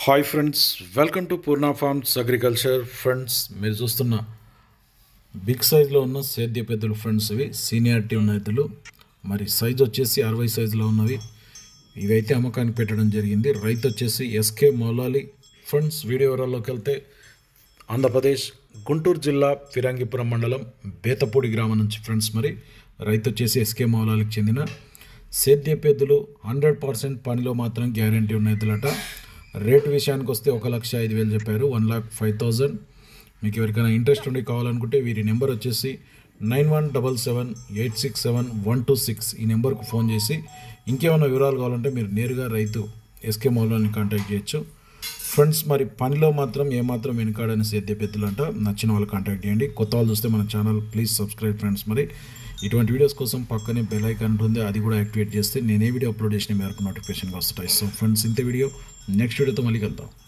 hi friends welcome to Purna farms agriculture friends మీరు చూస్తున్న big సైజులో ఉన్న సేద్య పెద్దలు ఫ్రెండ్స్ ఇవి సీనియారిటీ ఉన్న ఎద్దులు మరి సైజ్ వచ్చేసి అరవై సైజులో ఉన్నవి ఇవైతే అమ్మకానికి పెట్టడం జరిగింది రైతు వచ్చేసి ఎస్కే మౌలాలి ఫ్రెండ్స్ వీడియో వివరాల్లోకి వెళ్తే ఆంధ్రప్రదేశ్ గుంటూరు జిల్లా ఫిరంగిపురం మండలం బేతపూడి గ్రామం నుంచి ఫ్రెండ్స్ మరి రైతు వచ్చేసి ఎస్కే మౌలాలికి చెందిన సేద్యపు ఎద్దులు హండ్రెడ్ పర్సెంట్ పనిలో మాత్రం గ్యారంటీ ఉన్న ఎద్దులట రేటు విషయానికి వస్తే ఒక లక్ష ఐదు వేలు చెప్పారు వన్ లాక్ ఫైవ్ థౌజండ్ మీకు ఎవరికైనా ఇంట్రెస్ట్ ఉండి కావాలనుకుంటే వీరి నెంబర్ వచ్చేసి nine one double seven eight six seven one two six ఈ నెంబర్కు ఫోన్ చేసి ఇంకేమైనా వివరాలు కావాలంటే మీరు నేరుగా రైతు ఎస్కే మౌలాని కాంటాక్ట్ చేయొచ్చు ఫ్రెండ్స్ మరి పనిలో మాత్రం ఏమాత్రం వెనుకాడని సేద్య పెద్దలు అంట నచ్చిన వాళ్ళు కాంటాక్ట్ చేయండి కొత్త వాళ్ళు చూస్తే మన ఛానల్ ప్లీజ్ సబ్స్క్రైబ్ ఫ్రెండ్స్ మరి ఇటువంటి వీడియోస్ కోసం పక్కనే బెల్ ఐకాన్ ఉంటుంది అది కూడా యాక్టివేట్ చేస్తే నేను ఏ వీడియో అప్లోడ్ చేసిన మేరకు నోటిఫికేషన్ వస్తాయి సో ఫ్రెండ్స్ ఇంత వీడియో నెక్స్ట్ వీడియోతో మళ్ళీ కలుద్దాం